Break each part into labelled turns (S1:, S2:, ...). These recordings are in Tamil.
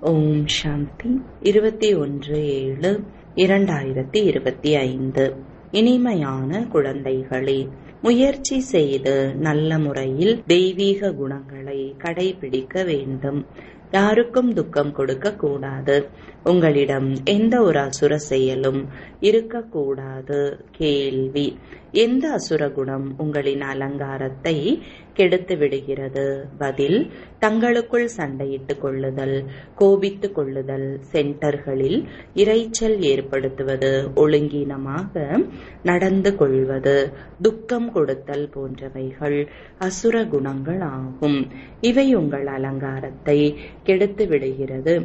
S1: ஓம் சாந்தி இருபத்தி ஒன்று ஏழு இரண்டாயிரத்தி இருபத்தி ஐந்து இனிமையான குழந்தைகளே முயற்சி செய்து நல்ல முறையில் தெய்வீக குணங்களை கடைபிடிக்க வேண்டும் யாருக்கும் துக்கம் கொடுக்க கூடாது உங்களிடம் எந்த ஒரு அசுர செயலும் இருக்கக்கூடாது கேள்வி எந்த அசுர குணம் உங்களின் அலங்காரத்தை கெடுத்து விடுகிறது பதில் தங்களுக்குள் சண்டையிட்டுக் கொள்ளுதல் கோபித்துக் கொள்ளுதல் சென்டர்களில் இரைச்சல் ஏற்படுத்துவது ஒழுங்கீனமாக நடந்து கொள்வது துக்கம் கொடுத்தல் போன்றவைகள் அசுர குணங்கள் ஆகும் இவை உங்கள் அலங்காரத்தை கெடுத்து விடுகிறது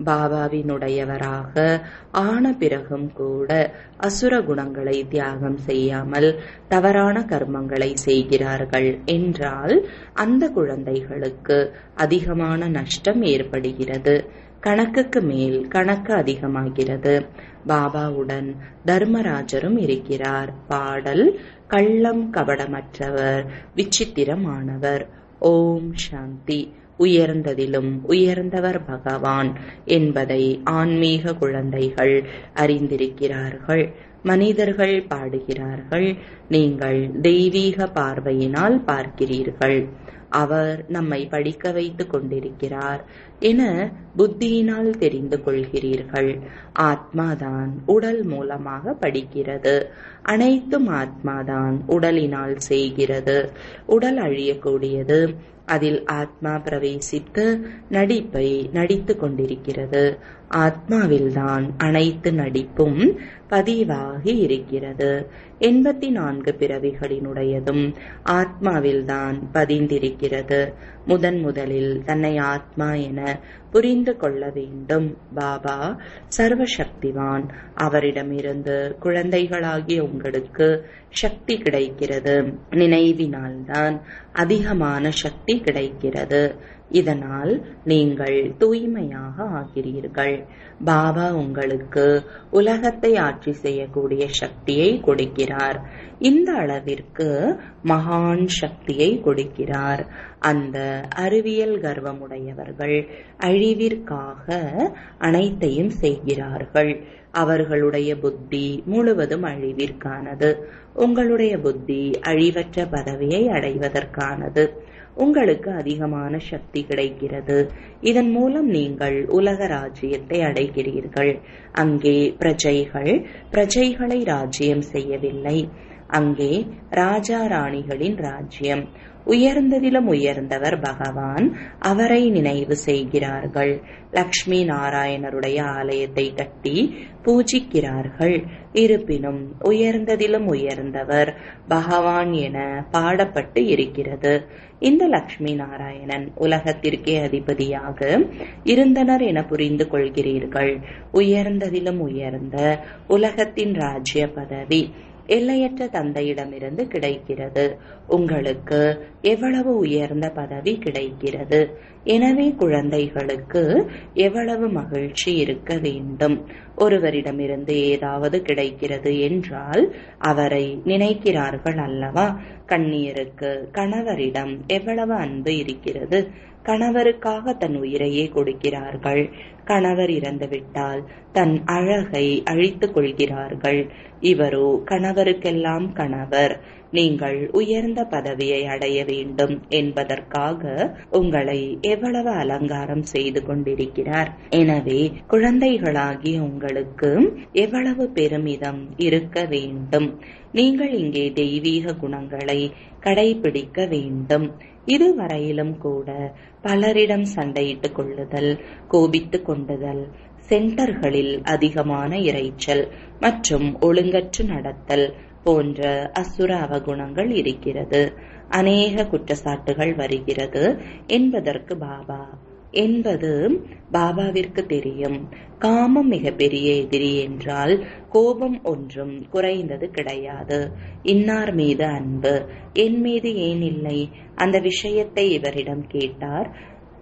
S1: பாபாவினுடையவராக ஆன பிறகும் கூட அசுர குணங்களை தியாகம் செய்யாமல் தவறான கர்மங்களை செய்கிறார்கள் என்றால் அந்த குழந்தைகளுக்கு அதிகமான நஷ்டம் ஏற்படுகிறது கணக்குக்கு மேல் கணக்கு அதிகமாகிறது பாபாவுடன் தர்மராஜரும் இருக்கிறார் பாடல் கள்ளம் கபடமற்றவர் விசித்திரமானவர் ஓம் சாந்தி உயர்ந்ததிலும் உயர்ந்தவர் பகவான் என்பதை ஆன்மீக குழந்தைகள் அறிந்திருக்கிறார்கள் மனிதர்கள் பாடுகிறார்கள் நீங்கள் தெய்வீக பார்வையினால் பார்க்கிறீர்கள் அவர் நம்மை படிக்க வைத்துக் கொண்டிருக்கிறார் என புத்தியினால் தெரிந்து கொள்கிறீர்கள் ஆத்மாதான் உடல் மூலமாக படிக்கிறது அனைத்தும் ஆத்மாதான் உடலினால் செய்கிறது உடல் அழியக்கூடியது அதில் ஆத்மா பிரவேசித்து நடிப்பை நடித்துக் கொண்டிருக்கிறது ஆத்மாவில்தான் அனைத்து நடிப்பும் பதிவாகி இருக்கிறது எண்பத்தி நான்கு பிறவிகளினுடையதும் ஆத்மாவில்தான் பதிந்திருக்கிறது முதன் முதலில் தன்னை ஆத்மா என புரிந்து கொள்ள வேண்டும் பாபா சர்வசக்திவான் அவரிடமிருந்து குழந்தைகளாகிய உங்களுக்கு சக்தி கிடைக்கிறது நினைவினால்தான் அதிகமான சக்தி கிடைக்கிறது இதனால் நீங்கள் தூய்மையாக ஆகிறீர்கள் பாபா உங்களுக்கு உலகத்தை ஆட்சி செய்யக்கூடிய சக்தியை கொடுக்கிறார் இந்த அளவிற்கு மகான் சக்தியை கொடுக்கிறார் அந்த அறிவியல் கர்வமுடையவர்கள் அழிவிற்காக அனைத்தையும் செய்கிறார்கள் அவர்களுடைய புத்தி முழுவதும் அழிவிற்கானது உங்களுடைய புத்தி அழிவற்ற பதவியை அடைவதற்கானது உங்களுக்கு அதிகமான சக்தி கிடைக்கிறது இதன் மூலம் நீங்கள் உலக ராஜ்யத்தை அடைகிறீர்கள் அங்கே பிரஜைகள் பிரஜைகளை ராஜ்யம் செய்யவில்லை அங்கே ராஜா ராணிகளின் ராஜ்யம் உயர்ந்ததிலும் உயர்ந்தவர் பகவான் அவரை நினைவு செய்கிறார்கள் லக்ஷ்மி நாராயணருடைய ஆலயத்தை கட்டி பூஜிக்கிறார்கள் இருப்பினும் உயர்ந்ததிலும் உயர்ந்தவர் பகவான் என பாடப்பட்டு இருக்கிறது இந்த லக்ஷ்மி நாராயணன் உலகத்திற்கே அதிபதியாக இருந்தனர் என புரிந்து கொள்கிறீர்கள் உயர்ந்ததிலும் உயர்ந்த உலகத்தின் ராஜ்ய பதவி எல்லையற்ற தந்தையிடமிருந்து கிடைக்கிறது உங்களுக்கு எவ்வளவு உயர்ந்த பதவி கிடைக்கிறது எனவே குழந்தைகளுக்கு எவ்வளவு மகிழ்ச்சி இருக்க வேண்டும் ஒருவரிடமிருந்து ஏதாவது கிடைக்கிறது என்றால் அவரை நினைக்கிறார்கள் அல்லவா கண்ணீருக்கு கணவரிடம் எவ்வளவு அன்பு இருக்கிறது கணவருக்காக தன் உயிரையே கொடுக்கிறார்கள் கணவர் இறந்துவிட்டால் தன் அழகை அழித்துக் கொள்கிறார்கள் இவரோ கணவருக்கெல்லாம் கணவர் நீங்கள் உயர்ந்த பதவியை அடைய வேண்டும் என்பதற்காக உங்களை எவ்வளவு அலங்காரம் செய்து கொண்டிருக்கிறார் எனவே குழந்தைகளாகிய உங்களுக்கு எவ்வளவு பெருமிதம் இருக்க வேண்டும் நீங்கள் இங்கே தெய்வீக குணங்களை கடைபிடிக்க வேண்டும் இதுவரையிலும் கூட பலரிடம் சண்டையிட்டுக் கொள்ளுதல் கோபித்துக் கொண்டுதல் சென்டர்களில் அதிகமான இரைச்சல் மற்றும் ஒழுங்கற்று நடத்தல் போன்ற அசுர அவகுணங்கள் இருக்கிறது அநேக குற்றச்சாட்டுகள் வருகிறது என்பதற்கு பாபா என்பது பாபாவிற்கு தெரியும் காமம் மிகப்பெரிய எதிரி என்றால் கோபம் ஒன்றும் குறைந்தது கிடையாது இன்னார் மீது அன்பு என் மீது ஏன் இல்லை அந்த விஷயத்தை இவரிடம் கேட்டார்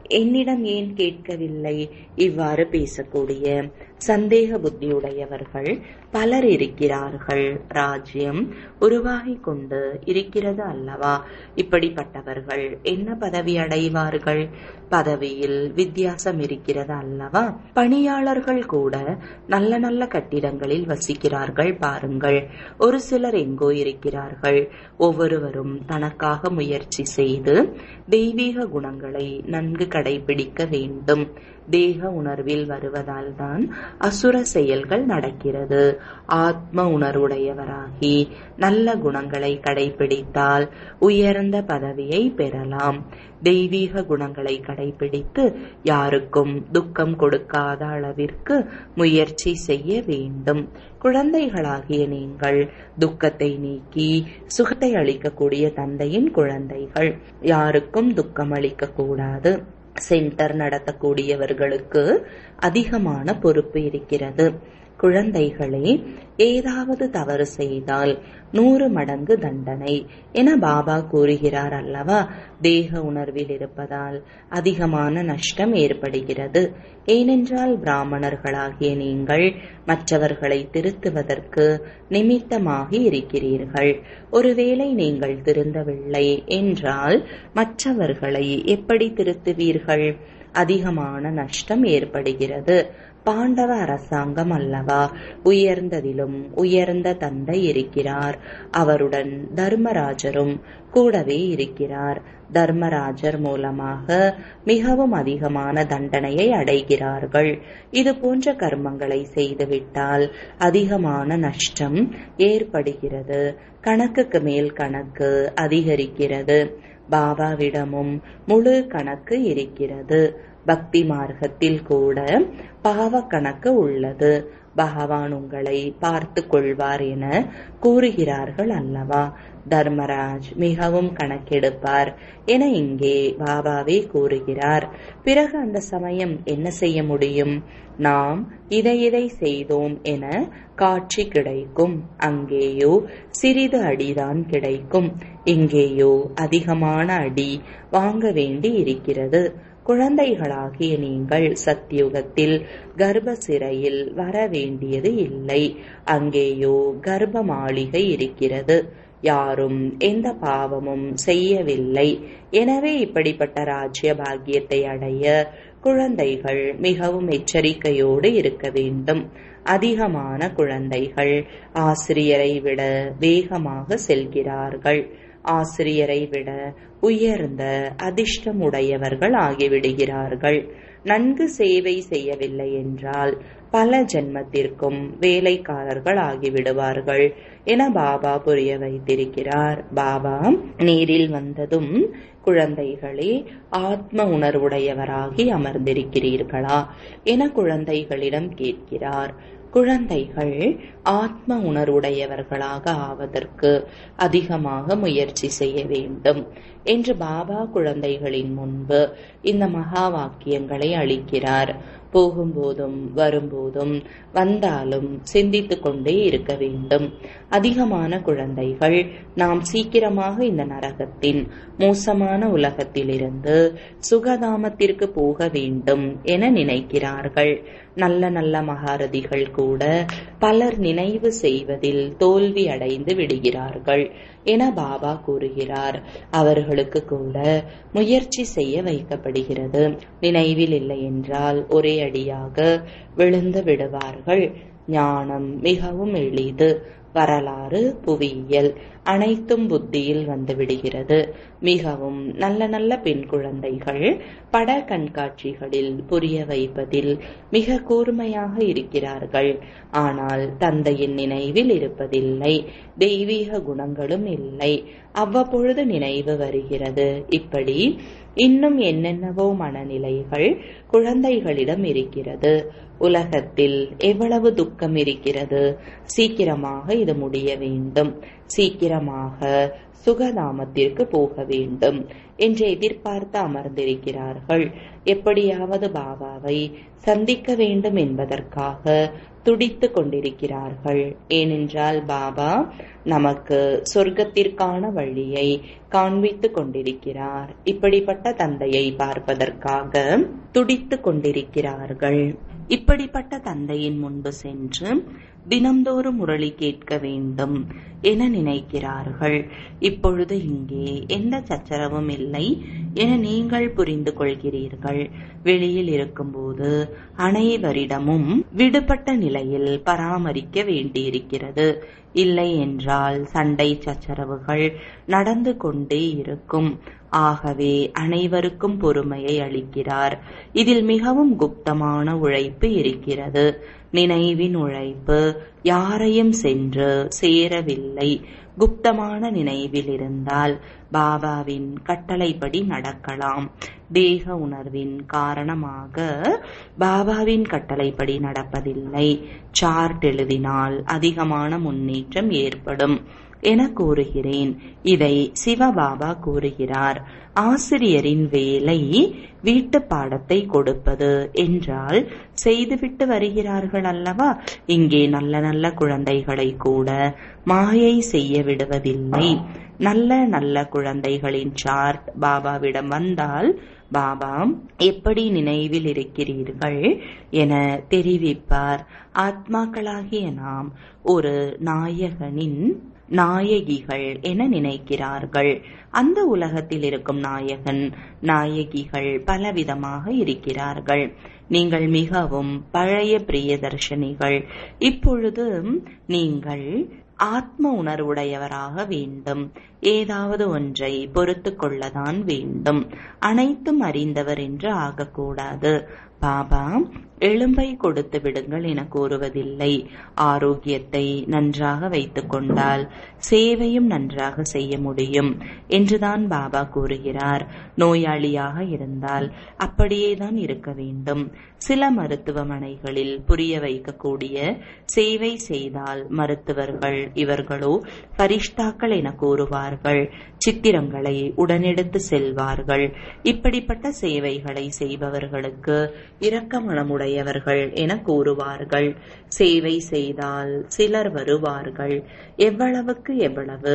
S1: என்னிடம் ஏன் கேட்கவில்லை இவ்வாறு பேசக்கூடிய சந்தேக புத்தியுடையவர்கள் பலர் இருக்கிறார்கள் ராஜ்யம் உருவாகி கொண்டு இருக்கிறது அல்லவா இப்படிப்பட்டவர்கள் என்ன பதவி அடைவார்கள் பதவியில் வித்தியாசம் இருக்கிறது அல்லவா பணியாளர்கள் கூட நல்ல நல்ல கட்டிடங்களில் வசிக்கிறார்கள் பாருங்கள் ஒரு சிலர் எங்கோ இருக்கிறார்கள் ஒவ்வொருவரும் தனக்காக முயற்சி செய்து தெய்வீக குணங்களை நன்கு கடைபிடிக்க வேண்டும் தேக உணர்வில் வருவதால் தான் அசுர செயல்கள் நடக்கிறது ஆத்ம உணர்வுடையவராகி நல்ல குணங்களை கடைபிடித்தால் உயர்ந்த பதவியை பெறலாம் தெய்வீக குணங்களை கடைபிடித்து யாருக்கும் துக்கம் கொடுக்காத அளவிற்கு முயற்சி செய்ய வேண்டும் குழந்தைகளாகிய நீங்கள் துக்கத்தை நீக்கி சுகத்தை அளிக்கக்கூடிய தந்தையின் குழந்தைகள் யாருக்கும் துக்கம் அளிக்க கூடாது சென்டர் நடத்தக்கூடியவர்களுக்கு அதிகமான பொறுப்பு இருக்கிறது குழந்தைகளே ஏதாவது தவறு செய்தால் நூறு மடங்கு தண்டனை என பாபா கூறுகிறார் அல்லவா தேக உணர்வில் இருப்பதால் அதிகமான நஷ்டம் ஏற்படுகிறது ஏனென்றால் பிராமணர்களாகிய நீங்கள் மற்றவர்களை திருத்துவதற்கு நிமித்தமாகி இருக்கிறீர்கள் ஒருவேளை நீங்கள் திருந்தவில்லை என்றால் மற்றவர்களை எப்படி திருத்துவீர்கள் அதிகமான நஷ்டம் ஏற்படுகிறது பாண்டவ அரசாங்கம் அல்லவா உயர்ந்ததிலும் உயர்ந்த தந்தை இருக்கிறார் அவருடன் தர்மராஜரும் கூடவே இருக்கிறார் தர்மராஜர் மூலமாக மிகவும் அதிகமான தண்டனையை அடைகிறார்கள் இது போன்ற கர்மங்களை செய்துவிட்டால் அதிகமான நஷ்டம் ஏற்படுகிறது கணக்குக்கு மேல் கணக்கு அதிகரிக்கிறது பாபாவிடமும் முழு கணக்கு இருக்கிறது பக்தி மார்க்கத்தில் கூட பாவ கணக்கு உள்ளது பகவான் உங்களை பார்த்து கொள்வார் என கூறுகிறார்கள் அல்லவா தர்மராஜ் மிகவும் கணக்கெடுப்பார் என இங்கே பாபாவே கூறுகிறார் பிறகு அந்த சமயம் என்ன செய்ய முடியும் நாம் இதை இதை செய்தோம் என காட்சி கிடைக்கும் அங்கேயோ சிறிது அடிதான் கிடைக்கும் இங்கேயோ அதிகமான அடி வாங்க வேண்டி இருக்கிறது குழந்தைகளாகிய நீங்கள் சத்தியுகத்தில் கர்ப்ப சிறையில் வர வேண்டியது இல்லை அங்கேயோ கர்ப்ப மாளிகை இருக்கிறது யாரும் எந்த பாவமும் செய்யவில்லை எனவே இப்படிப்பட்ட ராஜ்ய பாக்கியத்தை அடைய குழந்தைகள் மிகவும் எச்சரிக்கையோடு இருக்க வேண்டும் அதிகமான குழந்தைகள் ஆசிரியரை விட வேகமாக செல்கிறார்கள் ஆசிரியரை விட உயர்ந்த அதிர்ஷ்டமுடையவர்கள் ஆகிவிடுகிறார்கள் நன்கு சேவை செய்யவில்லை என்றால் பல ஜென்மத்திற்கும் வேலைக்காரர்கள் ஆகிவிடுவார்கள் என பாபா புரிய வைத்திருக்கிறார் பாபா நேரில் வந்ததும் குழந்தைகளே ஆத்ம உணர்வுடையவராகி அமர்ந்திருக்கிறீர்களா என குழந்தைகளிடம் கேட்கிறார் குழந்தைகள் ஆத்ம உணர்வுடையவர்களாக ஆவதற்கு அதிகமாக முயற்சி செய்ய வேண்டும் என்று பாபா குழந்தைகளின் முன்பு இந்த மகா வாக்கியங்களை அளிக்கிறார் போகும்போதும் வரும்போதும் வந்தாலும் சிந்தித்துக் கொண்டே இருக்க வேண்டும் அதிகமான குழந்தைகள் நாம் சீக்கிரமாக இந்த நரகத்தின் மோசமான உலகத்திலிருந்து சுகதாமத்திற்கு போக வேண்டும் என நினைக்கிறார்கள் நல்ல நல்ல மகாரதிகள் கூட பலர் நினைவு செய்வதில் தோல்வி அடைந்து விடுகிறார்கள் என பாபா கூறுகிறார் அவர்களுக்கு கூட முயற்சி செய்ய வைக்கப்படுகிறது நினைவில் இல்லை என்றால் ஒரே அடியாக விழுந்து விடுவார்கள் ஞானம் மிகவும் எளிது வரலாறு புவியியல் அனைத்தும் புத்தியில் வந்து விடுகிறது மிகவும் நல்ல நல்ல பெண் குழந்தைகள் பட கண்காட்சிகளில் புரிய வைப்பதில் மிக கூர்மையாக இருக்கிறார்கள் ஆனால் தந்தையின் நினைவில் இருப்பதில்லை தெய்வீக குணங்களும் இல்லை அவ்வப்பொழுது நினைவு வருகிறது இப்படி இன்னும் என்னென்னவோ மனநிலைகள் குழந்தைகளிடம் இருக்கிறது உலகத்தில் எவ்வளவு துக்கம் இருக்கிறது சீக்கிரமாக இது முடிய வேண்டும் சீக்கிரமாக சுகதாமத்திற்கு போக வேண்டும் என்று எதிர்பார்த்து அமர்ந்திருக்கிறார்கள் எப்படியாவது பாபாவை சந்திக்க வேண்டும் என்பதற்காக துடித்துக் கொண்டிருக்கிறார்கள் ஏனென்றால் பாபா நமக்கு சொர்க்கத்திற்கான வழியை காண்பித்துக் கொண்டிருக்கிறார் இப்படிப்பட்ட தந்தையை பார்ப்பதற்காக துடித்துக் கொண்டிருக்கிறார்கள் இப்படிப்பட்ட தந்தையின் முன்பு சென்று தினம்தோறும் முரளி கேட்க வேண்டும் என நினைக்கிறார்கள் இப்பொழுது இங்கே எந்த சச்சரவும் இல்லை என நீங்கள் புரிந்து கொள்கிறீர்கள் வெளியில் இருக்கும்போது அனைவரிடமும் விடுபட்ட நிலையில் பராமரிக்க வேண்டியிருக்கிறது இல்லை என்றால் சண்டை சச்சரவுகள் நடந்து கொண்டே இருக்கும் ஆகவே அனைவருக்கும் பொறுமையை அளிக்கிறார் இதில் மிகவும் குப்தமான உழைப்பு இருக்கிறது நினைவின் உழைப்பு யாரையும் சென்று சேரவில்லை குப்தமான நினைவில் இருந்தால் பாபாவின் கட்டளைப்படி நடக்கலாம் தேக உணர்வின் காரணமாக பாபாவின் கட்டளைப்படி நடப்பதில்லை சார்ட் எழுதினால் அதிகமான முன்னேற்றம் ஏற்படும் என கூறுகிறேன் இதை சிவபாபா கூறுகிறார் ஆசிரியரின் வேலை வீட்டு பாடத்தை கொடுப்பது என்றால் செய்துவிட்டு வருகிறார்கள் அல்லவா இங்கே நல்ல நல்ல குழந்தைகளை கூட மாயை செய்ய விடுவதில்லை நல்ல நல்ல குழந்தைகளின் சார்ட் பாபாவிடம் வந்தால் பாபா எப்படி நினைவில் இருக்கிறீர்கள் என தெரிவிப்பார் ஆத்மாக்களாகிய நாம் ஒரு நாயகனின் நாயகிகள் என நினைக்கிறார்கள் அந்த உலகத்தில் இருக்கும் நாயகன் நாயகிகள் பலவிதமாக இருக்கிறார்கள் நீங்கள் மிகவும் பழைய பிரியதர்ஷினிகள் இப்பொழுது நீங்கள் ஆத்ம உணர்வுடையவராக வேண்டும் ஏதாவது ஒன்றை பொறுத்து கொள்ளதான் வேண்டும் அனைத்தும் அறிந்தவர் என்று ஆகக்கூடாது பாபா எலும்பை கொடுத்து விடுங்கள் என கூறுவதில்லை ஆரோக்கியத்தை நன்றாக வைத்துக் கொண்டால் சேவையும் நன்றாக செய்ய முடியும் என்றுதான் பாபா கூறுகிறார் நோயாளியாக இருந்தால் அப்படியே தான் இருக்க வேண்டும் சில மருத்துவமனைகளில் புரிய வைக்கக்கூடிய சேவை செய்தால் மருத்துவர்கள் இவர்களோ பரிஷ்டாக்கள் என கூறுவார்கள் சித்திரங்களை உடனெடுத்து செல்வார்கள் இப்படிப்பட்ட சேவைகளை செய்பவர்களுக்கு இரக்க மனமுடையவர்கள் என கூறுவார்கள் சேவை செய்தால் சிலர் வருவார்கள் எவ்வளவுக்கு எவ்வளவு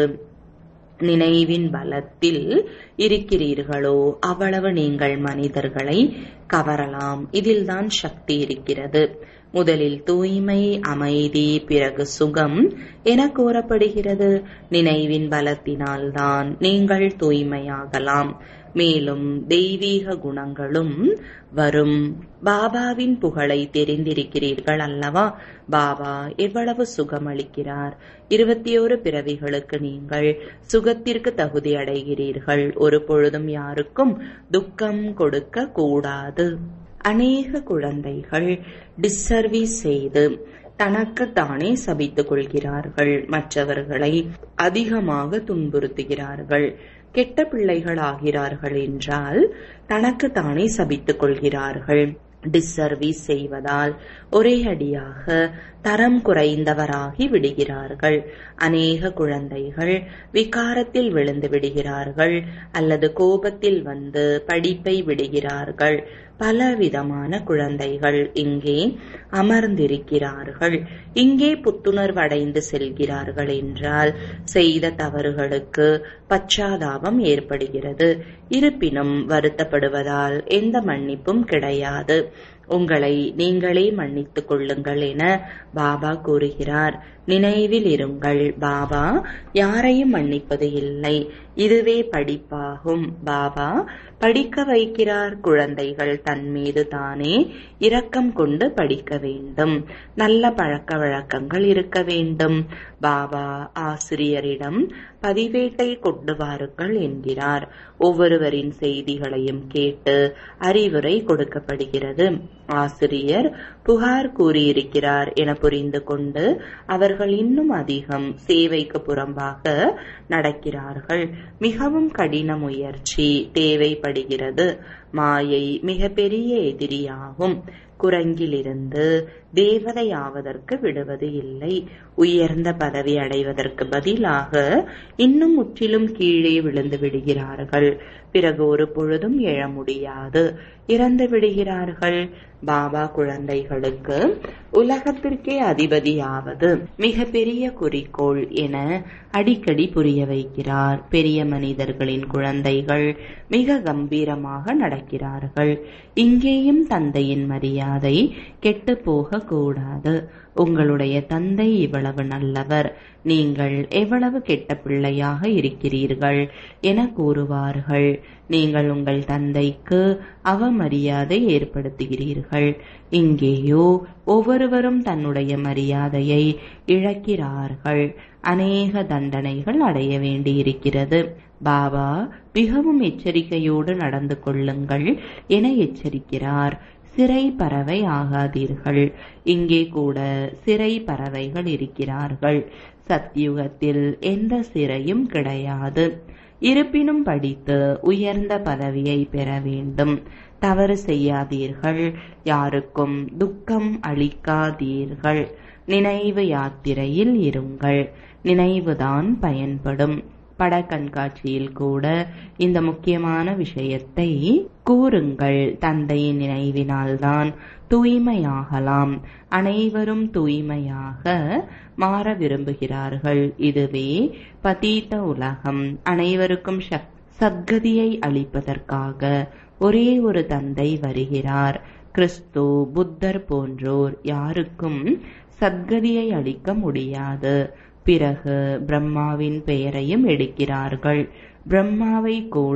S1: நினைவின் பலத்தில் இருக்கிறீர்களோ அவ்வளவு நீங்கள் மனிதர்களை கவரலாம் இதில்தான் சக்தி இருக்கிறது முதலில் தூய்மை அமைதி பிறகு சுகம் என கூறப்படுகிறது நினைவின் பலத்தினால்தான் நீங்கள் தூய்மையாகலாம் மேலும் தெய்வீக குணங்களும் வரும் பாபாவின் புகழை தெரிந்திருக்கிறீர்கள் அல்லவா பாபா எவ்வளவு சுகம் அளிக்கிறார் இருபத்தி ஒரு பிறவிகளுக்கு நீங்கள் சுகத்திற்கு தகுதி அடைகிறீர்கள் ஒரு பொழுதும் யாருக்கும் துக்கம் கொடுக்க கூடாது அநேக குழந்தைகள் டிஸ்சர்வீஸ் செய்து தனக்கு தானே சபித்துக் கொள்கிறார்கள் மற்றவர்களை அதிகமாக துன்புறுத்துகிறார்கள் கெட்ட பிள்ளைகள் ஆகிறார்கள் என்றால் தனக்கு தானே சபித்துக் கொள்கிறார்கள் டிஸ்சர்வீஸ் செய்வதால் ஒரே அடியாக தரம் குறைந்தவராகி விடுகிறார்கள் அநேக குழந்தைகள் விகாரத்தில் விழுந்து விடுகிறார்கள் அல்லது கோபத்தில் வந்து படிப்பை விடுகிறார்கள் பலவிதமான குழந்தைகள் இங்கே அமர்ந்திருக்கிறார்கள் இங்கே புத்துணர்வடைந்து செல்கிறார்கள் என்றால் செய்த தவறுகளுக்கு பச்சாதாபம் ஏற்படுகிறது இருப்பினும் வருத்தப்படுவதால் எந்த மன்னிப்பும் கிடையாது உங்களை நீங்களே மன்னித்துக் கொள்ளுங்கள் என பாபா கூறுகிறார் நினைவில் இருங்கள் பாபா யாரையும் மன்னிப்பது இல்லை இதுவே படிப்பாகும் பாபா படிக்க வைக்கிறார் குழந்தைகள் தன் மீது தானே இரக்கம் கொண்டு படிக்க வேண்டும் நல்ல பழக்க வழக்கங்கள் இருக்க வேண்டும் பாபா ஆசிரியரிடம் பதிவேட்டை கொண்டு வாருங்கள் என்கிறார் ஒவ்வொருவரின் செய்திகளையும் கேட்டு அறிவுரை கொடுக்கப்படுகிறது ஆசிரியர் புகார் கூறியிருக்கிறார் என புரிந்து கொண்டு அவர்கள் இன்னும் அதிகம் சேவைக்கு புறம்பாக நடக்கிறார்கள் மிகவும் கடின முயற்சி தேவைப்படுகிறது மாயை மிக பெரிய எதிரியாகும் குரங்கிலிருந்து தேவதையாவதற்கு விடுவது இல்லை உயர்ந்த பதவி அடைவதற்கு பதிலாக இன்னும் முற்றிலும் கீழே விழுந்து விடுகிறார்கள் பிறகு ஒரு பொழுதும் எழ முடியாது இறந்து விடுகிறார்கள் பாபா குழந்தைகளுக்கு உலகத்திற்கே அதிபதியாவது மிக பெரிய குறிக்கோள் என அடிக்கடி புரிய வைக்கிறார் பெரிய மனிதர்களின் குழந்தைகள் மிக கம்பீரமாக நடக்கிறார்கள் இங்கேயும் தந்தையின் மரியாதை கெட்டு போக கூடாது உங்களுடைய தந்தை இவ்வளவு நல்லவர் நீங்கள் எவ்வளவு கெட்ட பிள்ளையாக இருக்கிறீர்கள் என கூறுவார்கள் நீங்கள் உங்கள் தந்தைக்கு அவமரியாதை ஏற்படுத்துகிறீர்கள் இங்கேயோ ஒவ்வொருவரும் தன்னுடைய மரியாதையை இழக்கிறார்கள் அநேக தண்டனைகள் அடைய வேண்டியிருக்கிறது பாபா மிகவும் எச்சரிக்கையோடு நடந்து கொள்ளுங்கள் என எச்சரிக்கிறார் சிறை பறவை ஆகாதீர்கள் இங்கே கூட சிறை பறவைகள் இருக்கிறார்கள் சத்யுகத்தில் எந்த சிறையும் கிடையாது இருப்பினும் படித்து உயர்ந்த பதவியை பெற வேண்டும் தவறு செய்யாதீர்கள் யாருக்கும் துக்கம் அளிக்காதீர்கள் நினைவு யாத்திரையில் இருங்கள் நினைவுதான் பயன்படும் பட கண்காட்சியில் கூட இந்த முக்கியமான விஷயத்தை கூறுங்கள் தந்தையின் நினைவினால்தான் தூய்மையாகலாம் அனைவரும் தூய்மையாக மாற விரும்புகிறார்கள் இதுவே பதீத உலகம் அனைவருக்கும் சத்கதியை அளிப்பதற்காக ஒரே ஒரு தந்தை வருகிறார் கிறிஸ்து புத்தர் போன்றோர் யாருக்கும் சத்கதியை அளிக்க முடியாது பிறகு பிரம்மாவின் பெயரையும் எடுக்கிறார்கள் பிரம்மாவை கூட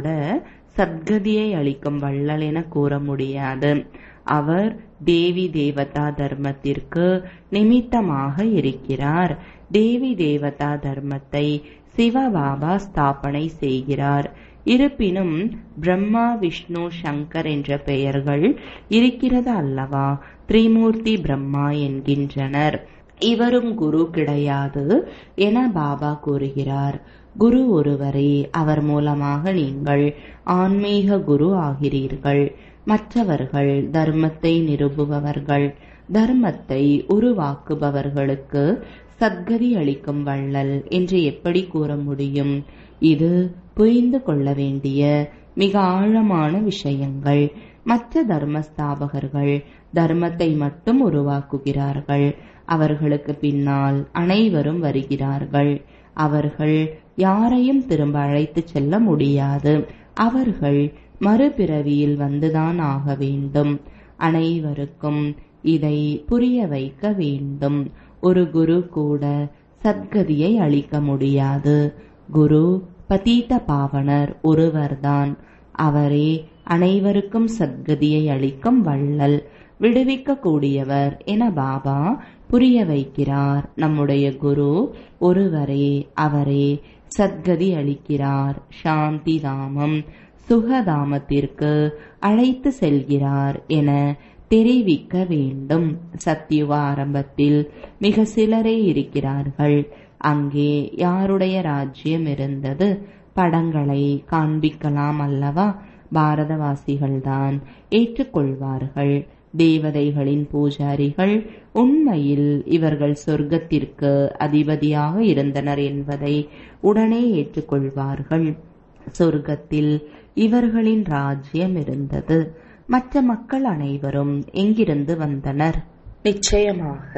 S1: சத்கதியை அளிக்கும் வள்ளல் என கூற முடியாது அவர் தேவி தேவதா தர்மத்திற்கு நிமித்தமாக இருக்கிறார் தேவி தேவதா தர்மத்தை சிவபாபா ஸ்தாபனை செய்கிறார் இருப்பினும் பிரம்மா விஷ்ணு சங்கர் என்ற பெயர்கள் இருக்கிறது அல்லவா திரிமூர்த்தி பிரம்மா என்கின்றனர் இவரும் குரு கிடையாது என பாபா கூறுகிறார் குரு ஒருவரே அவர் மூலமாக நீங்கள் ஆன்மீக குரு ஆகிறீர்கள் மற்றவர்கள் தர்மத்தை நிறுவுபவர்கள் தர்மத்தை உருவாக்குபவர்களுக்கு சத்கதி அளிக்கும் வள்ளல் என்று எப்படி கூற முடியும் இது புரிந்து கொள்ள வேண்டிய மிக ஆழமான விஷயங்கள் மற்ற தர்மஸ்தாபகர்கள் தர்மத்தை மட்டும் உருவாக்குகிறார்கள் அவர்களுக்கு பின்னால் அனைவரும் வருகிறார்கள் அவர்கள் யாரையும் திரும்ப அழைத்து செல்ல முடியாது அவர்கள் மறுபிறவியில் வந்துதான் ஆக வேண்டும் அனைவருக்கும் இதை புரிய வைக்க வேண்டும் ஒரு குரு கூட சத்கதியை அளிக்க முடியாது குரு பதீத பாவனர் ஒருவர்தான் அவரே அனைவருக்கும் சத்கதியை அளிக்கும் வள்ளல் விடுவிக்க கூடியவர் என பாபா புரிய வைக்கிறார் நம்முடைய குரு ஒருவரே அவரே சத்கதி அளிக்கிறார் சாந்தி தாமம் சுகதாமத்திற்கு அழைத்து செல்கிறார் என தெரிவிக்க வேண்டும் சத்தியுக ஆரம்பத்தில் மிக சிலரே இருக்கிறார்கள் அங்கே யாருடைய ராஜ்யம் இருந்தது படங்களை காண்பிக்கலாம் அல்லவா பாரதவாசிகள்தான் ஏற்றுக்கொள்வார்கள் தேவதைகளின் பூஜாரிகள் உண்மையில் இவர்கள் சொர்க்கத்திற்கு அதிபதியாக இருந்தனர் என்பதை உடனே ஏற்றுக்கொள்வார்கள் சொர்க்கத்தில் இவர்களின் ராஜ்யம் இருந்தது மற்ற மக்கள் அனைவரும் எங்கிருந்து வந்தனர் நிச்சயமாக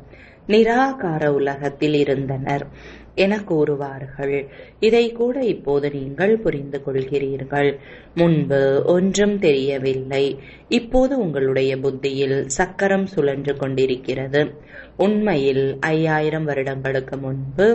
S1: நிராகார உலகத்தில் இருந்தனர் என கூறுவார்கள் இதை கூட இப்போது நீங்கள் புரிந்து கொள்கிறீர்கள் முன்பு ஒன்றும் தெரியவில்லை இப்போது உங்களுடைய புத்தியில் சக்கரம் சுழன்று கொண்டிருக்கிறது உண்மையில் ஐயாயிரம் வருடங்களுக்கு முன்பு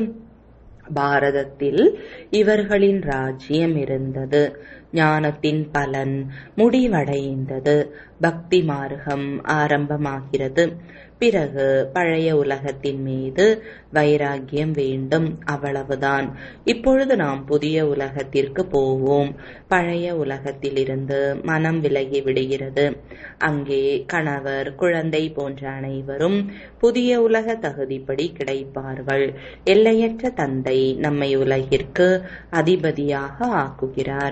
S1: பாரதத்தில் இவர்களின் ராஜ்யம் இருந்தது ஞானத்தின் பலன் முடிவடைந்தது பக்தி மார்க்கம் ஆரம்பமாகிறது பிறகு பழைய உலகத்தின் மீது வைராகியம் வேண்டும் அவ்வளவுதான் இப்பொழுது நாம் புதிய உலகத்திற்கு போவோம் பழைய உலகத்திலிருந்து மனம் விலகி விடுகிறது அங்கே கணவர் குழந்தை போன்ற அனைவரும் புதிய உலக தகுதிப்படி கிடைப்பார்கள் எல்லையற்ற தந்தை நம்மை உலகிற்கு அதிபதியாக ஆக்குகிறார்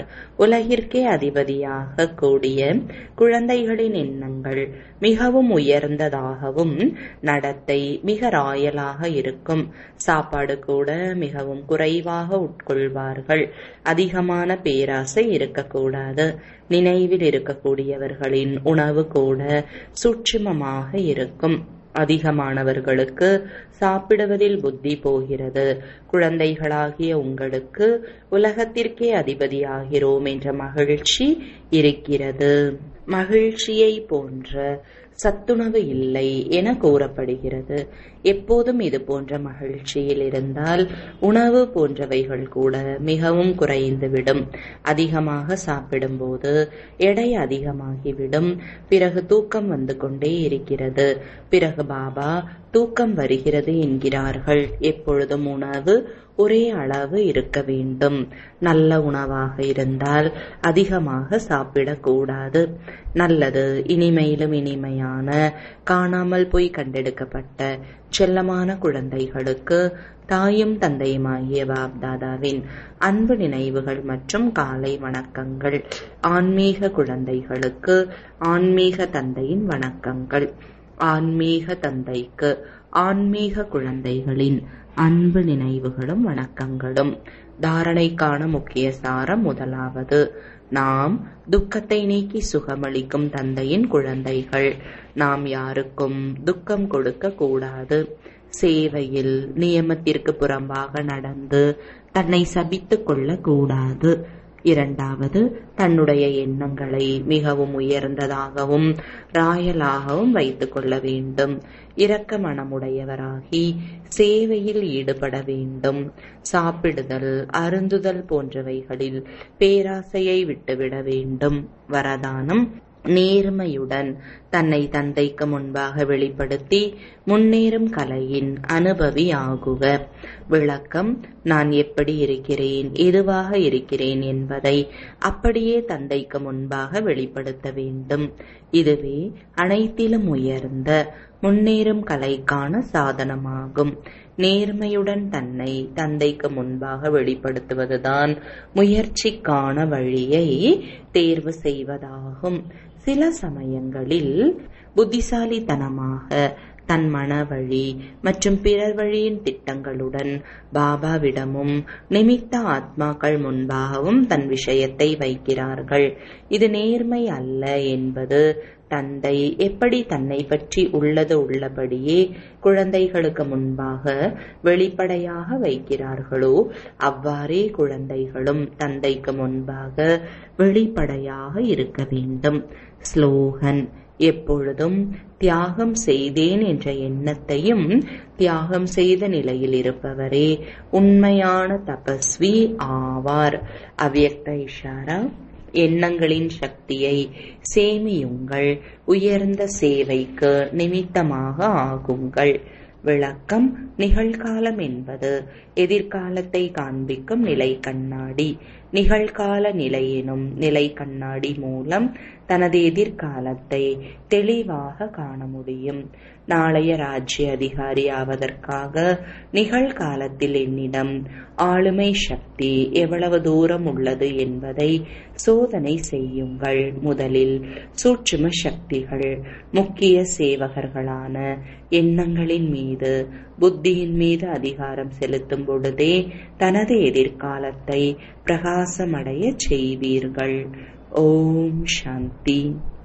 S1: உலகிற்கே அதிபதியாக கூடிய குழந்தைகளின் எண்ணங்கள் மிகவும் உயர்ந்ததாகவும் நடத்தை மிக ராயலாக இருக்கும் சாப்பாடு கூட மிகவும் குறைவாக உட்கொள்வார்கள் அதிகமான பேராசை இருக்கக்கூடாது நினைவில் இருக்கக்கூடியவர்களின் உணவு கூட சூட்சுமமாக இருக்கும் அதிகமானவர்களுக்கு சாப்பிடுவதில் புத்தி போகிறது குழந்தைகளாகிய உங்களுக்கு உலகத்திற்கே அதிபதியாகிறோம் என்ற மகிழ்ச்சி இருக்கிறது மகிழ்ச்சியை போன்ற சத்துணவு இல்லை என கூறப்படுகிறது எப்போதும் இது போன்ற மகிழ்ச்சியில் இருந்தால் உணவு போன்றவைகள் கூட மிகவும் குறைந்துவிடும் அதிகமாக சாப்பிடும்போது எடை அதிகமாகிவிடும் பிறகு தூக்கம் வந்து கொண்டே இருக்கிறது பிறகு பாபா தூக்கம் வருகிறது என்கிறார்கள் எப்பொழுதும் உணவு ஒரே அளவு இருக்க வேண்டும் நல்ல உணவாக இருந்தால் அதிகமாக சாப்பிடக்கூடாது நல்லது இனிமையிலும் இனிமையான காணாமல் போய் கண்டெடுக்கப்பட்ட செல்லமான குழந்தைகளுக்கு தாயும் தந்தையுமாகிய பாப்தாதாவின் அன்பு நினைவுகள் மற்றும் காலை வணக்கங்கள் ஆன்மீக குழந்தைகளுக்கு ஆன்மீக தந்தையின் வணக்கங்கள் ஆன்மீக தந்தைக்கு ஆன்மீக குழந்தைகளின் அன்பு நினைவுகளும் வணக்கங்களும் தாரணைக்கான முக்கிய சாரம் முதலாவது நாம் துக்கத்தை நீக்கி சுகமளிக்கும் தந்தையின் குழந்தைகள் நாம் யாருக்கும் துக்கம் கொடுக்க கூடாது சேவையில் நியமத்திற்கு புறம்பாக நடந்து தன்னை சபித்துக் கொள்ளக் கூடாது இரண்டாவது தன்னுடைய எண்ணங்களை மிகவும் உயர்ந்ததாகவும் ராயலாகவும் வைத்துக் கொள்ள வேண்டும் இரக்க மனமுடையவராகி சேவையில் ஈடுபட வேண்டும் சாப்பிடுதல் அருந்துதல் போன்றவைகளில் பேராசையை விட்டுவிட வேண்டும் வரதானம் நேர்மையுடன் தன்னை தந்தைக்கு முன்பாக வெளிப்படுத்தி முன்னேறும் கலையின் அனுபவி ஆகுக விளக்கம் நான் எப்படி இருக்கிறேன் எதுவாக இருக்கிறேன் என்பதை அப்படியே தந்தைக்கு முன்பாக வெளிப்படுத்த வேண்டும் இதுவே அனைத்திலும் உயர்ந்த முன்னேறும் கலைக்கான சாதனமாகும் நேர்மையுடன் தன்னை தந்தைக்கு முன்பாக வெளிப்படுத்துவதுதான் முயற்சிக்கான வழியை தேர்வு செய்வதாகும் சில சமயங்களில் புத்திசாலித்தனமாக தன் மன வழி மற்றும் பிறர் வழியின் திட்டங்களுடன் பாபாவிடமும் நிமித்த ஆத்மாக்கள் முன்பாகவும் தன் விஷயத்தை வைக்கிறார்கள் இது நேர்மை அல்ல என்பது தந்தை எப்படி தன்னை பற்றி உள்ளது உள்ளபடியே குழந்தைகளுக்கு முன்பாக வெளிப்படையாக வைக்கிறார்களோ அவ்வாறே குழந்தைகளும் தந்தைக்கு முன்பாக வெளிப்படையாக இருக்க வேண்டும் ஸ்லோகன் எப்பொழுதும் தியாகம் செய்தேன் என்ற எண்ணத்தையும் தியாகம் செய்த நிலையில் இருப்பவரே உண்மையான தபஸ்வி ஆவார் அவ்யக்த இஷாரா எண்ணங்களின் சக்தியை சேமியுங்கள் உயர்ந்த சேவைக்கு நிமித்தமாக ஆகுங்கள் விளக்கம் நிகழ்காலம் என்பது எதிர்காலத்தை காண்பிக்கும் நிலை கண்ணாடி நிகழ்கால நிலை எனும் நிலை கண்ணாடி மூலம் தனது எதிர்காலத்தை தெளிவாக காண முடியும் நாளைய ராஜ்ய அதிகாரி ஆவதற்காக நிகழ்காலத்தில் என்னிடம் ஆளுமை சக்தி எவ்வளவு தூரம் உள்ளது என்பதை சோதனை செய்யுங்கள் முதலில் சூட்சும சக்திகள் முக்கிய சேவகர்களான எண்ணங்களின் மீது புத்தியின் மீது அதிகாரம் செலுத்தும் பொழுதே தனது எதிர்காலத்தை பிரகாசமடைய செய்வீர்கள் ஓம் சாந்தி